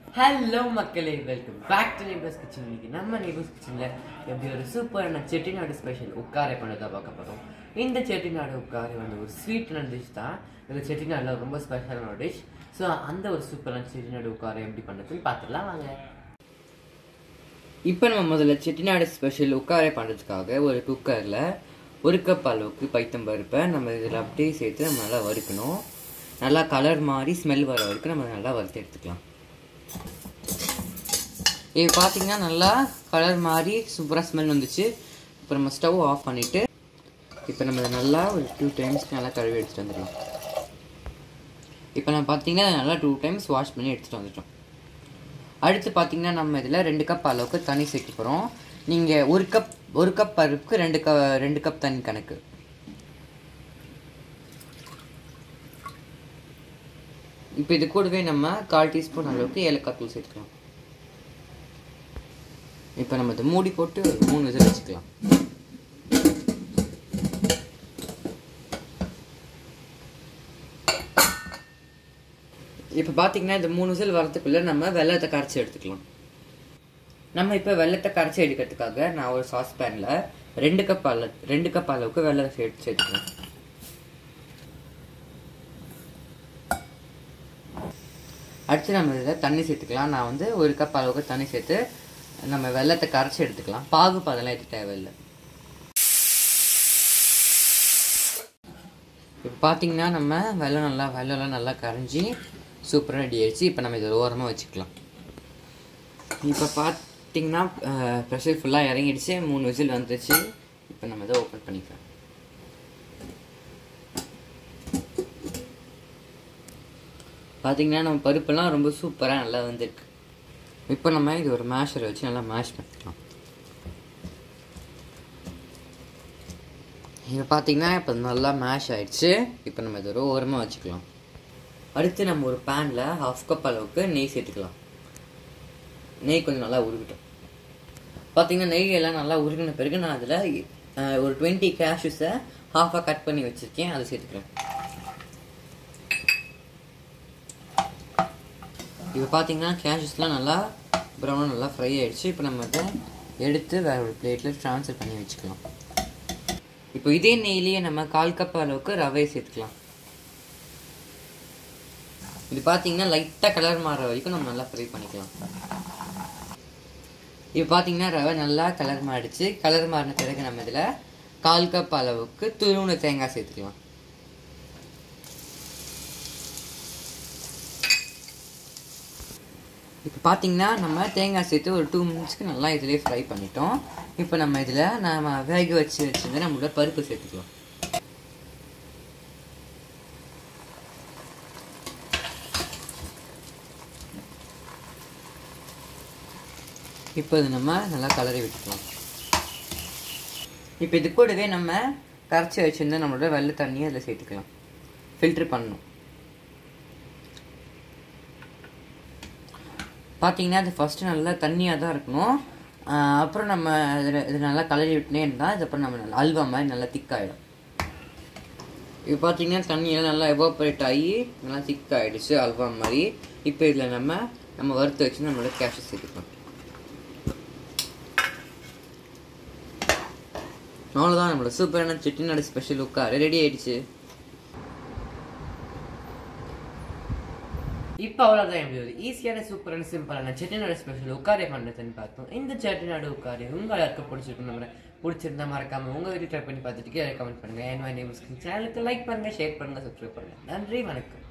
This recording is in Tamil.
ஹலோ மக்களே welcome back to neighbours kitchen இன்னைக்கு நம்ம நெய்பர்ஸ் கிச்சனில் எப்படி ஒரு சூப்பரான செட்டிநாடு ஸ்பெஷல் உட்காரை பண்ணதை பார்க்க போகிறோம் இந்த செட்டிநாடு உட்காரை வந்து ஒரு ஸ்வீட்டான டிஷ் தான் இந்த செட்டிநாடில் ரொம்ப ஸ்பெஷலான டிஷ் ஸோ அந்த ஒரு சூப்பரான செட்டிநாடு உட்காரை எப்படி பண்ணுறதுன்னு பார்த்துடலாம் வாங்க இப்போ நம்ம முதல்ல செட்டிநாடு ஸ்பெஷல் உட்காரை பண்ணுறதுக்காக ஒரு குக்கரில் ஒரு கப் அளவுக்கு பைத்தம்பருப்பை நம்ம இதில் அப்படியே சேர்த்து நம்ம நல்லா வறுக்கணும் நல்லா கலர் மாதிரி ஸ்மெல் வர வரைக்கும் நம்ம நல்லா வறுத்து எடுத்துக்கலாம் இது பார்த்தீங்கன்னா நல்லா கலர் மாதிரி சூப்பராக ஸ்மெல் வந்துச்சு இப்போ நம்ம ஸ்டவ் ஆஃப் பண்ணிவிட்டு இப்போ நம்ம இதை நல்லா ஒரு டூ டைம்ஸ்க்கு நல்லா கழுவி எடுத்துகிட்டு வந்துடலாம் இப்போ நம்ம பார்த்தீங்கன்னா நல்லா டூ டைம்ஸ் வாஷ் பண்ணி எடுத்துகிட்டு வந்துட்டோம் அடுத்து பார்த்தீங்கன்னா நம்ம இதில் ரெண்டு கப் அளவுக்கு தண்ணி சேர்க்க போகிறோம் நீங்கள் ஒரு கப் ஒரு கப் பருப்புக்கு ரெண்டு க ரெண்டு கப் தண்ணி கணக்கு இப்போ இது கூடவே நம்ம கால் டீஸ்பூன் அளவுக்கு ஏலக்காய் தூள் சேர்த்துக்கலாம் இப்போ நம்ம இதை மூடி போட்டு ஒரு மூணு விசில் வச்சுக்கலாம் இப்போ பார்த்தீங்கன்னா இந்த மூணு விசில் வரதுக்குள்ளே நம்ம வெள்ளத்தை கரைச்சி எடுத்துக்கலாம் நம்ம இப்போ வெள்ளத்தை கரைச்சி எடுக்கிறதுக்காக நான் ஒரு சாஸ் பேனில் ரெண்டு கப் அள ரெண்டு கப் அளவுக்கு வெள்ளத்தை சேர்த்து சேர்த்துக்கலாம் அடுத்து நம்ம இதில் தண்ணி சேர்த்துக்கலாம் நான் வந்து ஒரு கப் அளவுக்கு தண்ணி சேர்த்து நம்ம வெள்ளத்தை கரைச்சி எடுத்துக்கலாம் பாகு அதெல்லாம் எடுத்து தேவையில்லை இப்போ பார்த்தீங்கன்னா நம்ம வெள்ளம் நல்லா வெள்ளம்லாம் நல்லா கரைஞ்சி சூப்பராக ரெடி ஆயிடுச்சு இப்போ நம்ம இதை ஓரமாக வச்சுக்கலாம் இப்போ பார்த்தீங்கன்னா ப்ரெஷர் ஃபுல்லாக இறங்கிடுச்சு மூணு விசில் வந்துச்சு இப்போ நம்ம இதை ஓப்பன் பண்ணிக்கலாம் பார்த்தீங்கன்னா நம்ம பருப்பெல்லாம் ரொம்ப சூப்பராக நல்லா வந்திருக்கு இப்போ நம்ம இது ஒரு மேஷரை வச்சு நல்லா மேஷ் பண்ணிக்கலாம் இப்போ பார்த்தீங்கன்னா இப்போ நல்லா மேஷ் ஆயிடுச்சு இப்போ நம்ம இது ஒரு ஓரமாக வச்சுக்கலாம் அடுத்து நம்ம ஒரு பேனில் ஹாஃப் கப் அளவுக்கு நெய் சேர்த்துக்கலாம் நெய் கொஞ்சம் நல்லா உருகட்டும் பார்த்தீங்கன்னா நெய் எல்லாம் நல்லா உருகின பிறகு நான் அதில் ஒரு டுவெண்ட்டி கேஷ்யூஸை ஹாஃபாக கட் பண்ணி வச்சுருக்கேன் அதை சேர்த்துக்கிறேன் இப்போ பார்த்தீங்கன்னா கேஷஸ்லாம் நல்லா ப்ரௌனாக நல்லா ஃப்ரை ஆகிடுச்சு இப்போ நம்ம அதை எடுத்து வேறு ஒரு பிளேட்டில் ட்ரான்ஸ்ஃபர் பண்ணி வச்சுக்கலாம் இப்போ இதே நெய்லேயே நம்ம கால் கப் அளவுக்கு ரவை சேர்த்துக்கலாம் இது பார்த்தீங்கன்னா லைட்டாக கலர் மாற வரைக்கும் நம்ம நல்லா ஃப்ரை பண்ணிக்கலாம் இப்போ பார்த்தீங்கன்னா ரவை நல்லா கலர் மாறிடுச்சு கலர் மாறின பிறகு நம்ம இதில் கால் கப் அளவுக்கு துருவுன தேங்காய் சேர்த்துக்கலாம் இப்போ பார்த்தீங்கன்னா நம்ம தேங்காய் சேர்த்து ஒரு டூ மினிட்ஸ்க்கு நல்லா இதிலே ஃப்ரை பண்ணிட்டோம் இப்போ நம்ம இதில் நம்ம வேக வச்சு வச்சுருந்து நம்மளோட பருப்பு சேர்த்துக்கலாம் இப்போ இது நம்ம நல்லா கலரி விட்டுக்கலாம் இப்போ இது கூடவே நம்ம கரைச்சி வச்சுருந்தா நம்மளோட வெள்ளை தண்ணியை அதில் சேர்த்துக்கலாம் ஃபில்ட்ரு பண்ணணும் பார்த்தீங்கன்னா அது ஃபஸ்ட்டு நல்லா தண்ணியாக தான் இருக்கணும் அப்புறம் நம்ம இதில் இது நல்லா கலரி விட்டுனே இருந்தால் இதுக்கப்புறம் நம்ம நல்லா அல்வா மாதிரி நல்லா திக்காகிடும் இப்போ பார்த்தீங்கன்னா தண்ணியெல்லாம் நல்லா எவாபரேட் ஆகி நல்லா திக் ஆகிடுச்சு அல்வா மாதிரி இப்போ இதில் நம்ம நம்ம வறுத்து வச்சு நம்மளோட கேஷை சேர்த்துக்கலாம் அவ்வளோதான் நம்மளோட சூப்பரான செட்டிநாடு ஸ்பெஷல் உட்காரு ரெடி ஆயிடுச்சு இப்போ அவ்வளோதான் எப்படி ஒரு ஈஸியான சூப்பரான சிம்பிளான செட்டிநாடு ஸ்பெஷல் உட்காரே பண்ணுறதுன்னு பார்த்தோம் இந்த செட்டிநாடு உட்காரு உங்களுக்கு பிடிச்சிருக்கும் நம்ம பிடிச்சிருந்தா மறக்காம உங்கள் வீட்டில் ட்ரை பண்ணி பார்த்துட்டு கீழே கமெண்ட் பண்ணுங்கள் என் மை நேம் சேனலுக்கு லைக் பண்ணுங்கள் ஷேர் பண்ணுங்கள் சப்ஸ்கிரைப் பண்ணுங்கள் நன்றி வணக்கம்